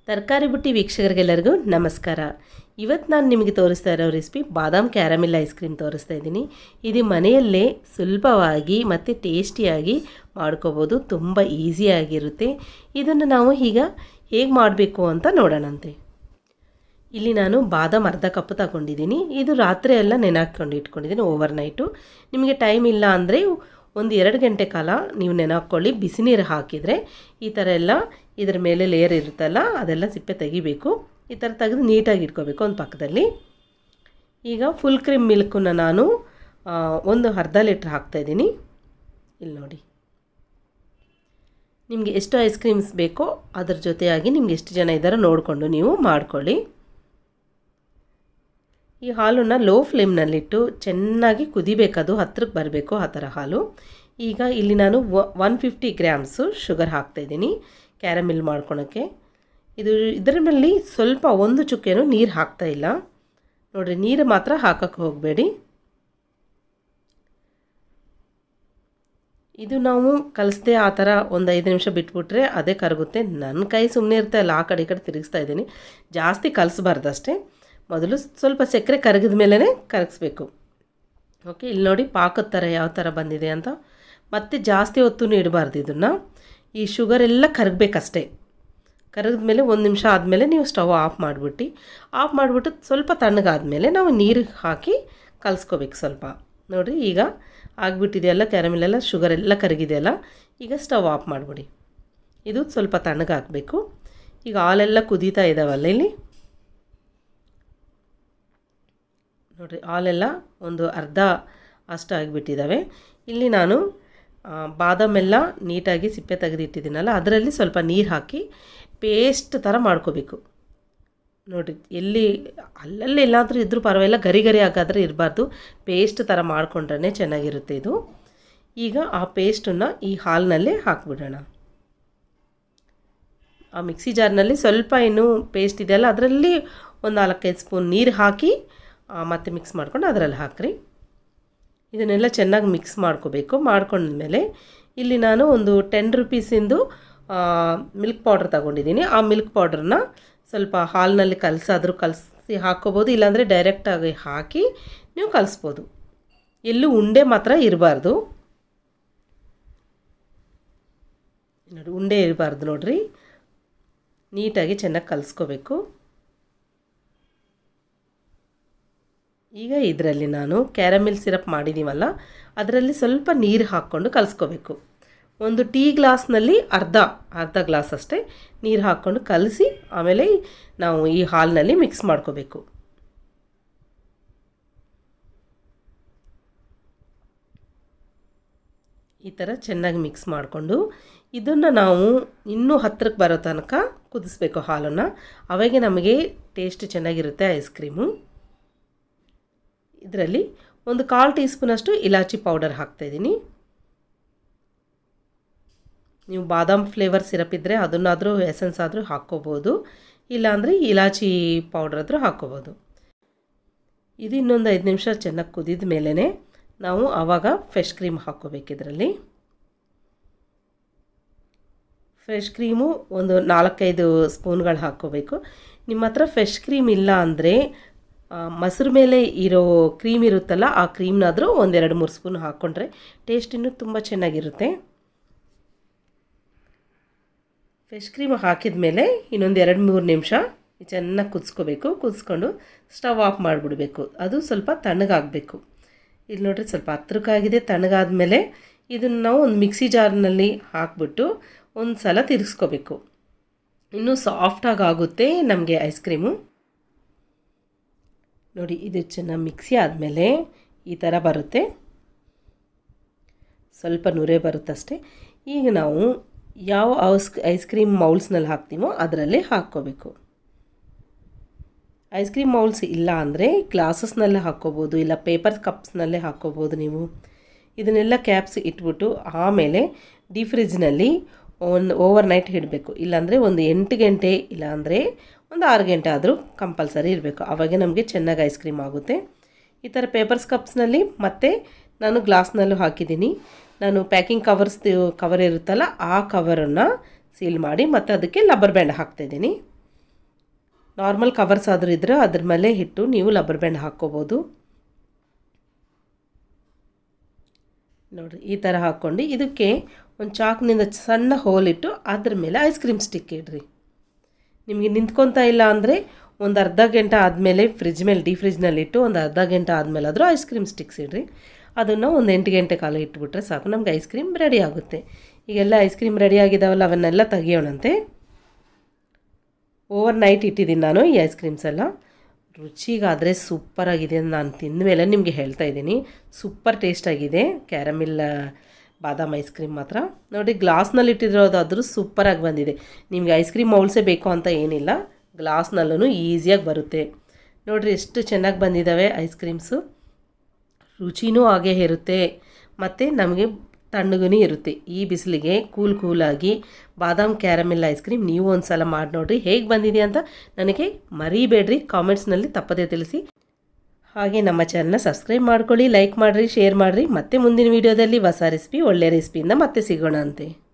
ತರಕಾರಿ ಬುಟ್ಟಿ ವೀಕ್ಷಕರಿಗೆಲ್ಲರಿಗೂ ನಮಸ್ಕಾರ ಇವತ್ತು ನಾನು ನಿಮಗೆ ತೋರಿಸ್ತಾ ಇರೋ ರೆಸಿಪಿ ಬಾದಾಮ್ ಕ್ಯಾರಮಿಲ್ ಐಸ್ ಕ್ರೀಮ್ ತೋರಿಸ್ತಾ ಇದ್ದೀನಿ ಇದು ಮನೆಯಲ್ಲೇ ಸುಲಭವಾಗಿ ಮತ್ತು ಟೇಸ್ಟಿಯಾಗಿ ಮಾಡ್ಕೋಬೋದು ತುಂಬ ಈಸಿಯಾಗಿರುತ್ತೆ ಇದನ್ನು ನಾವು ಈಗ ಹೇಗೆ ಮಾಡಬೇಕು ಅಂತ ನೋಡೋಣಂತೆ ಇಲ್ಲಿ ನಾನು ಬಾದಾಮ್ ಅರ್ಧ ಕಪ್ ತಗೊಂಡಿದ್ದೀನಿ ಇದು ರಾತ್ರಿ ಎಲ್ಲ ನೆನಾಕೊಂಡು ಇಟ್ಕೊಂಡಿದ್ದೀನಿ ಓವರ್ ನೈಟು ನಿಮಗೆ ಟೈಮ್ ಇಲ್ಲ ಅಂದರೆ ಒಂದು ಎರಡು ಗಂಟೆ ಕಾಲ ನೀವು ನೆನಾಕ್ಕೊಳ್ಳಿ ಬಿಸಿ ನೀರು ಹಾಕಿದರೆ ಈ ಥರ ಎಲ್ಲ ಇದ್ರ ಮೇಲೆ ಲೇಯರ್ ಇರುತ್ತಲ್ಲ ಅದೆಲ್ಲ ಸಿಪ್ಪೆ ತೆಗಿಬೇಕು ಈ ಥರ ತೆಗೆದು ನೀಟಾಗಿ ಇಟ್ಕೋಬೇಕು ಒಂದು ಪಕ್ಕದಲ್ಲಿ ಈಗ ಫುಲ್ ಕ್ರೀಮ್ ಮಿಲ್ಕನ್ನು ನಾನು ಆ, ಒಂದು ಅರ್ಧ ಲೀಟ್ರ್ ಹಾಕ್ತಾಯಿದ್ದೀನಿ ಇಲ್ಲಿ ನೋಡಿ ನಿಮಗೆ ಎಷ್ಟು ಐಸ್ ಕ್ರೀಮ್ಸ್ ಬೇಕೋ ಅದ್ರ ಜೊತೆಯಾಗಿ ನಿಮ್ಗೆ ಎಷ್ಟು ಜನ ಇದ್ದಾರೋ ನೋಡಿಕೊಂಡು ನೀವು ಮಾಡ್ಕೊಳ್ಳಿ ಈ ಹಾಲನ್ನು ಲೋ ಫ್ಲೇಮ್ನಲ್ಲಿಟ್ಟು ಚೆನ್ನಾಗಿ ಕುದಿಬೇಕದು ಹತ್ರಕ್ಕೆ ಬರಬೇಕು ಆ ಥರ ಹಾಲು ಈಗ ಇಲ್ಲಿ ನಾನು ಒನ್ ಫಿಫ್ಟಿ ಗ್ರಾಮ್ಸು ಶುಗರ್ ಹಾಕ್ತಾಯಿದ್ದೀನಿ ಕ್ಯಾರಮಿಲ್ ಮಾಡ್ಕೊಳಕ್ಕೆ ಇದು ಇದರ ಮೇಲೆ ಸ್ವಲ್ಪ ಒಂದು ಚುಕ್ಕೆನೂ ನೀರು ಹಾಕ್ತಾ ಇಲ್ಲ ನೋಡಿರಿ ನೀರು ಮಾತ್ರ ಹಾಕಕ್ಕೆ ಹೋಗಬೇಡಿ ಇದು ನಾವು ಕಲಿಸ್ದೆ ಆ ಥರ ಒಂದು ಐದು ನಿಮಿಷ ಬಿಟ್ಬಿಟ್ರೆ ಅದೇ ಕರಗುತ್ತೆ ನನ್ನ ಕೈ ಸುಮ್ಮನೆ ಇರುತ್ತೆ ಅಲ್ಲ ಆ ಕಡೆ ಈ ಕಡೆ ತಿರುಗಿಸ್ತಾ ಇದ್ದೀನಿ ಜಾಸ್ತಿ ಕಲಿಸ್ಬಾರ್ದು ಅಷ್ಟೇ ಮೊದಲು ಸ್ವಲ್ಪ ಸಕ್ಕರೆ ಕರಗಿದ ಮೇಲೇ ಕರಗಿಸ್ಬೇಕು ಓಕೆ ಇಲ್ಲಿ ನೋಡಿ ಪಾಕದ ಥರ ಯಾವ ಥರ ಬಂದಿದೆ ಅಂತ ಮತ್ತೆ ಜಾಸ್ತಿ ಹೊತ್ತು ಇಡಬಾರ್ದು ಇದನ್ನು ಈ ಶುಗರ್ ಎಲ್ಲ ಕರಗಬೇಕಷ್ಟೇ ಕರಗಿದ ಮೇಲೆ ಒಂದು ನಿಮಿಷ ಆದಮೇಲೆ ನೀವು ಸ್ಟವ್ ಆಫ್ ಮಾಡಿಬಿಟ್ಟು ಆಫ್ ಮಾಡಿಬಿಟ್ಟು ಸ್ವಲ್ಪ ತಣ್ಣಗಾದ್ಮೇಲೆ ನಾವು ನೀರು ಹಾಕಿ ಕಲಿಸ್ಕೋಬೇಕು ಸ್ವಲ್ಪ ನೋಡಿರಿ ಈಗ ಆಗಿಬಿಟ್ಟಿದೆಯಲ್ಲ ಕ್ಯಾರಮಿಲೆಲ್ಲ ಶುಗರ್ ಎಲ್ಲ ಕರಗಿದೆಯಲ್ಲ ಈಗ ಸ್ಟವ್ ಆಫ್ ಮಾಡಿಬಿಡಿ ಇದು ಸ್ವಲ್ಪ ತಣ್ಣಗಾಗಬೇಕು ಈಗ ಹಾಲೆಲ್ಲ ಕುದೀತಾ ಇದ್ದಾವಲ್ಲ ಇಲ್ಲಿ ನೋಡಿರಿ ಹಾಲೆಲ್ಲ ಒಂದು ಅರ್ಧ ಅಷ್ಟು ಆಗಿಬಿಟ್ಟಿದ್ದಾವೆ ಇಲ್ಲಿ ನಾನು ಆ, ಬಾದಾಮೆಲ್ಲ ನೀಟಾಗಿ ಸಿಪ್ಪೆ ತೆಗೆದಿಟ್ಟಿದ್ದೀನಲ್ಲ ಅದರಲ್ಲಿ ಸ್ವಲ್ಪ ನೀರು ಹಾಕಿ ಪೇಸ್ಟ್ ಥರ ಮಾಡ್ಕೋಬೇಕು ನೋಡಿರಿ ಎಲ್ಲಿ ಅಲ್ಲಲ್ಲಿ ಎಲ್ಲಾದರೂ ಇದ್ರೂ ಪರವಾಗಿಲ್ಲ ಗರಿ ಗರಿ ಆಗಾದರೆ ಇರಬಾರ್ದು ಪೇಸ್ಟ್ ಥರ ಮಾಡ್ಕೊಂಡ್ರೆ ಚೆನ್ನಾಗಿರುತ್ತೆ ಇದು ಈಗ ಆ ಪೇಸ್ಟನ್ನು ಈ ಹಾಲಿನಲ್ಲೇ ಹಾಕ್ಬಿಡೋಣ ಆ ಮಿಕ್ಸಿ ಜಾರ್ನಲ್ಲಿ ಸ್ವಲ್ಪ ಏನು ಪೇಸ್ಟ್ ಇದೆಯಲ್ಲ ಅದರಲ್ಲಿ ಒಂದು ನಾಲ್ಕೈದು ಸ್ಪೂನ್ ನೀರು ಹಾಕಿ ಆ, ಮತ್ತೆ ಮಿಕ್ಸ್ ಮಾಡ್ಕೊಂಡು ಅದರಲ್ಲಿ ಹಾಕ್ರಿ ಇದನ್ನೆಲ್ಲ ಚೆನ್ನಾಗಿ ಮಿಕ್ಸ್ ಮಾಡ್ಕೋಬೇಕು ಮಾಡ್ಕೊಂಡ್ಮೇಲೆ ಇಲ್ಲಿ ನಾನು ಒಂದು ಟೆನ್ ರುಪೀಸಿಂದು ಮಿಲ್ಕ್ ಪೌಡ್ರ್ ತಗೊಂಡಿದ್ದೀನಿ ಆ ಮಿಲ್ಕ್ ಪೌಡ್ರನ್ನ ಸ್ವಲ್ಪ ಹಾಲಿನಲ್ಲಿ ಕಲಸಾದರೂ ಕಲಸಿ ಹಾಕ್ಕೋಬೋದು ಇಲ್ಲಾಂದರೆ ಡೈರೆಕ್ಟಾಗಿ ಹಾಕಿ ನೀವು ಕಲಿಸ್ಬೋದು ಎಲ್ಲೂ ಉಂಡೆ ಮಾತ್ರ ಇರಬಾರ್ದು ನೋಡಿ ಉಂಡೆ ಇರಬಾರ್ದು ನೋಡ್ರಿ ನೀಟಾಗಿ ಚೆನ್ನಾಗಿ ಕಲಿಸ್ಕೋಬೇಕು ಈಗ ಇದರಲ್ಲಿ ನಾನು ಕ್ಯಾರಮಿಲ್ ಸಿರಪ್ ಮಾಡಿದ್ದೀವಲ್ಲ ಅದರಲ್ಲಿ ಸ್ವಲ್ಪ ನೀರು ಹಾಕ್ಕೊಂಡು ಕಲಿಸ್ಕೋಬೇಕು ಒಂದು ಟೀ ಗ್ಲಾಸ್ನಲ್ಲಿ ಅರ್ಧ ಅರ್ಧ ಗ್ಲಾಸ್ ಅಷ್ಟೇ ನೀರು ಹಾಕ್ಕೊಂಡು ಕಲಸಿ ಆಮೇಲೆ ನಾವು ಈ ಹಾಲಿನಲ್ಲಿ ಮಿಕ್ಸ್ ಮಾಡ್ಕೋಬೇಕು ಈ ಥರ ಚೆನ್ನಾಗಿ ಮಿಕ್ಸ್ ಮಾಡಿಕೊಂಡು ಇದನ್ನು ನಾವು ಇನ್ನೂ ಹತ್ತಿರಕ್ಕೆ ಬರೋ ತನಕ ಕುದಿಸ್ಬೇಕು ಹಾಲನ್ನು ಅವಾಗೆ ನಮಗೆ ಟೇಸ್ಟ್ ಚೆನ್ನಾಗಿರುತ್ತೆ ಐಸ್ ಕ್ರೀಮು ಇದರಲ್ಲಿ ಒಂದು ಕಾಲು ಟೀ ಸ್ಪೂನಷ್ಟು ಇಲಾಚಿ ಪೌಡರ್ ಹಾಕ್ತಾಯಿದ್ದೀನಿ ನೀವು ಬಾದಾಮ್ ಫ್ಲೇವರ್ ಸಿರಪ್ ಇದ್ದರೆ ಅದನ್ನಾದರೂ ಎಸೆನ್ಸ್ ಆದರೂ ಹಾಕ್ಕೋಬೋದು ಇಲ್ಲಾಂದರೆ ಇಲಾಚಿ ಪೌಡರ್ ಆದರೂ ಹಾಕ್ಕೋಬೋದು ಇದು ಇನ್ನೊಂದು ಐದು ನಿಮಿಷ ಚೆನ್ನಾಗಿ ಕುದಿದ ಮೇಲೇ ನಾವು ಆವಾಗ ಫ್ರೆಶ್ ಕ್ರೀಮ್ ಹಾಕ್ಕೋಬೇಕು ಇದರಲ್ಲಿ ಫ್ರೆಶ್ ಕ್ರೀಮು ಒಂದು ನಾಲ್ಕೈದು ಸ್ಪೂನ್ಗಳು ಹಾಕ್ಕೋಬೇಕು ನಿಮ್ಮ ಹತ್ರ ಫ್ರೆಶ್ ಕ್ರೀಮ್ ಇಲ್ಲ ಅಂದರೆ ಮೊಸರು ಮೇಲೆ ಇರೋ ಕ್ರೀಮ್ ಇರುತ್ತಲ್ಲ ಆ ಕ್ರೀಮ್ನಾದರೂ ಒಂದೆರಡು ಮೂರು ಸ್ಪೂನ್ ಹಾಕ್ಕೊಂಡ್ರೆ ಟೇಸ್ಟ್ ಇನ್ನೂ ತುಂಬ ಚೆನ್ನಾಗಿರುತ್ತೆ ಫ್ರೆಶ್ ಕ್ರೀಮ್ ಹಾಕಿದ ಮೇಲೆ ಇನ್ನೊಂದು ಎರಡು ಮೂರು ನಿಮಿಷ ಚೆನ್ನಾಗಿ ಕುದಿಸ್ಕೋಬೇಕು ಕುದಿಸ್ಕೊಂಡು ಸ್ಟವ್ ಆಫ್ ಮಾಡಿಬಿಡ್ಬೇಕು ಅದು ಸ್ವಲ್ಪ ತಣ್ಣಗಾಗಬೇಕು ಇಲ್ಲಿ ನೋಡ್ರಿ ಸ್ವಲ್ಪ ಹತ್ರಕ್ಕಾಗಿದೆ ತಣ್ಣಗಾದ್ಮೇಲೆ ಇದನ್ನು ನಾವು ಒಂದು ಮಿಕ್ಸಿ ಜಾರ್ನಲ್ಲಿ ಹಾಕ್ಬಿಟ್ಟು ಒಂದು ಸಲ ತಿರ್ಗಿಸ್ಕೋಬೇಕು ಇನ್ನೂ ಸಾಫ್ಟಾಗಿ ಆಗುತ್ತೆ ನಮಗೆ ಐಸ್ ಕ್ರೀಮು ನೋಡಿ ಇದು ಚೆನ್ನಾಗಿ ಮಿಕ್ಸಿ ಆದಮೇಲೆ ಈ ಥರ ಬರುತ್ತೆ ಸ್ವಲ್ಪ ನುರೆ ಬರುತ್ತಷ್ಟೇ ಈಗ ನಾವು ಯಾವ ಔಸ್ ಐಸ್ ಕ್ರೀಮ್ ಮೌಲ್ಸ್ನಲ್ಲಿ ಹಾಕ್ತೀವೋ ಅದರಲ್ಲೇ ಹಾಕ್ಕೋಬೇಕು ಐಸ್ ಕ್ರೀಮ್ ಮೌಲ್ಸ್ ಇಲ್ಲ ಅಂದರೆ ಗ್ಲಾಸಸ್ನಲ್ಲೇ ಹಾಕ್ಕೋಬೋದು ಇಲ್ಲ ಪೇಪರ್ ಕಪ್ಸ್ನಲ್ಲೇ ಹಾಕ್ಕೋಬೋದು ನೀವು ಇದನ್ನೆಲ್ಲ ಕ್ಯಾಪ್ಸ್ ಇಟ್ಬಿಟ್ಟು ಆಮೇಲೆ ಡೀ ಫ್ರಿಜ್ನಲ್ಲಿ ಒಂದು ಓವರ್ ನೈಟ್ ಇಡಬೇಕು ಇಲ್ಲಾಂದರೆ ಒಂದು ಎಂಟು ಗಂಟೆ ಇಲ್ಲಾಂದರೆ ಒಂದು ಆರು ಗಂಟೆ ಆದರೂ ಕಂಪಲ್ಸರಿ ಇರಬೇಕು ಆವಾಗ ನಮಗೆ ಚೆನ್ನಾಗಿ ಐಸ್ ಕ್ರೀಮ್ ಆಗುತ್ತೆ ಈ ಥರ ಪೇಪರ್ಸ್ ಕಪ್ಸ್ನಲ್ಲಿ ಮತ್ತು ನಾನು ಗ್ಲಾಸ್ನಲ್ಲೂ ಹಾಕಿದ್ದೀನಿ ನಾನು ಪ್ಯಾಕಿಂಗ್ ಕವರ್ಸ್ ಕವರ್ ಇರುತ್ತಲ್ಲ ಆ ಕವರನ್ನು ಸೀಲ್ ಮಾಡಿ ಮತ್ತು ಅದಕ್ಕೆ ಲಬ್ಬರ್ ಬ್ಯಾಂಡ್ ಹಾಕ್ತಾಯಿದ್ದೀನಿ ನಾರ್ಮಲ್ ಕವರ್ಸ್ ಆದರೂ ಇದ್ದರೆ ಅದ್ರ ಮೇಲೆ ಇಟ್ಟು ನೀವು ಲಬ್ಬರ್ ಬ್ಯಾಂಡ್ ಹಾಕ್ಕೋಬೋದು ನೋಡಿರಿ ಈ ಥರ ಹಾಕ್ಕೊಂಡು ಇದಕ್ಕೆ ಒಂದು ಚಾಕ್ನಿಂದ ಸಣ್ಣ ಹೋಲಿಟ್ಟು ಅದ್ರ ಮೇಲೆ ಐಸ್ ಕ್ರೀಮ್ ಸ್ಟಿಕ್ ಇಡ್ರಿ ನಿಮಗೆ ನಿಂತ್ಕೊತಾ ಇಲ್ಲ ಅಂದರೆ ಒಂದು ಅರ್ಧ ಗಂಟೆ ಆದಮೇಲೆ ಫ್ರಿಜ್ ಮೇಲೆ ಡೀ ಫ್ರಿಜ್ನಲ್ಲಿ ಇಟ್ಟು ಒಂದು ಅರ್ಧ ಗಂಟೆ ಆದಮೇಲೆ ಆದರೂ ಐಸ್ ಕ್ರೀಮ್ ಸ್ಟಿಕ್ಸ್ ಇಡ್ರಿ ಅದನ್ನು ಒಂದು ಎಂಟು ಗಂಟೆ ಕಾಲ ಇಟ್ಬಿಟ್ರೆ ಸಾಕು ನಮ್ಗೆ ಐಸ್ ಕ್ರೀಮ್ ರೆಡಿ ಆಗುತ್ತೆ ಈಗೆಲ್ಲ ಐಸ್ ಕ್ರೀಮ್ ರೆಡಿ ಆಗಿದ್ದಾವಲ್ಲ ಅವನ್ನೆಲ್ಲ ತೆಗಿಯೋಣಂತೆ ಓವರ್ ನೈಟ್ ಇಟ್ಟಿದ್ದೀನಿ ನಾನು ಈ ಐಸ್ ಕ್ರೀಮ್ಸ್ ಎಲ್ಲ ರುಚಿಗಾದರೆ ಸೂಪರಾಗಿದೆ ಅಂತ ನಾನು ತಿಂದ ಮೇಲೆ ನಿಮಗೆ ಹೇಳ್ತಾ ಇದ್ದೀನಿ ಸೂಪರ್ ಟೇಸ್ಟ್ ಆಗಿದೆ ಕ್ಯಾರಮಿಲ್ ಬಾದಾಮ್ ಐಸ್ ಕ್ರೀಮ್ ಮಾತ್ರ ನೋಡಿ ಗ್ಲಾಸ್ನಲ್ಲಿ ಇಟ್ಟಿರೋದಾದರೂ ಸೂಪರಾಗಿ ಬಂದಿದೆ ನಿಮಗೆ ಐಸ್ ಕ್ರೀಮ್ ಮೌಲ್ಸೇ ಬೇಕು ಅಂತ ಏನಿಲ್ಲ ಗ್ಲಾಸ್ನಲ್ಲೂ ಈಸಿಯಾಗಿ ಬರುತ್ತೆ ನೋಡಿರಿ ಎಷ್ಟು ಚೆನ್ನಾಗಿ ಬಂದಿದ್ದಾವೆ ಐಸ್ ಕ್ರೀಮ್ಸು ರುಚಿನೂ ಹಾಗೇ ಇರುತ್ತೆ ಮತ್ತು ನಮಗೆ ತಣ್ಣಗೂ ಇರುತ್ತೆ ಈ ಬಿಸಿಲಿಗೆ ಕೂಲ್ ಕೂಲಾಗಿ ಬಾದಾಮ್ ಕ್ಯಾರಮೆಲ್ ಐಸ್ ಕ್ರೀಮ್ ನೀವು ಒಂದು ಸಲ ಮಾಡಿ ನೋಡಿರಿ ಹೇಗೆ ಬಂದಿದೆ ಅಂತ ನನಗೆ ಮರಿಬೇಡ್ರಿ ಕಾಮೆಂಟ್ಸ್ನಲ್ಲಿ ತಪ್ಪದೇ ತಿಳಿಸಿ ಹಾಗೆ ನಮ್ಮ ಚಾನಲ್ನ ಸಬ್ಸ್ಕ್ರೈಬ್ ಮಾಡ್ಕೊಳ್ಳಿ ಲೈಕ್ ಮಾಡಿರಿ ಶೇರ್ ಮಾಡಿರಿ ಮತ್ತೆ ಮುಂದಿನ ವೀಡಿಯೋದಲ್ಲಿ ಹೊಸ ರೆಸಿಪಿ ಒಳ್ಳೆ ರೆಸಿಪಿಯಿಂದ ಮತ್ತೆ ಸಿಗೋಣ ಅಂತೆ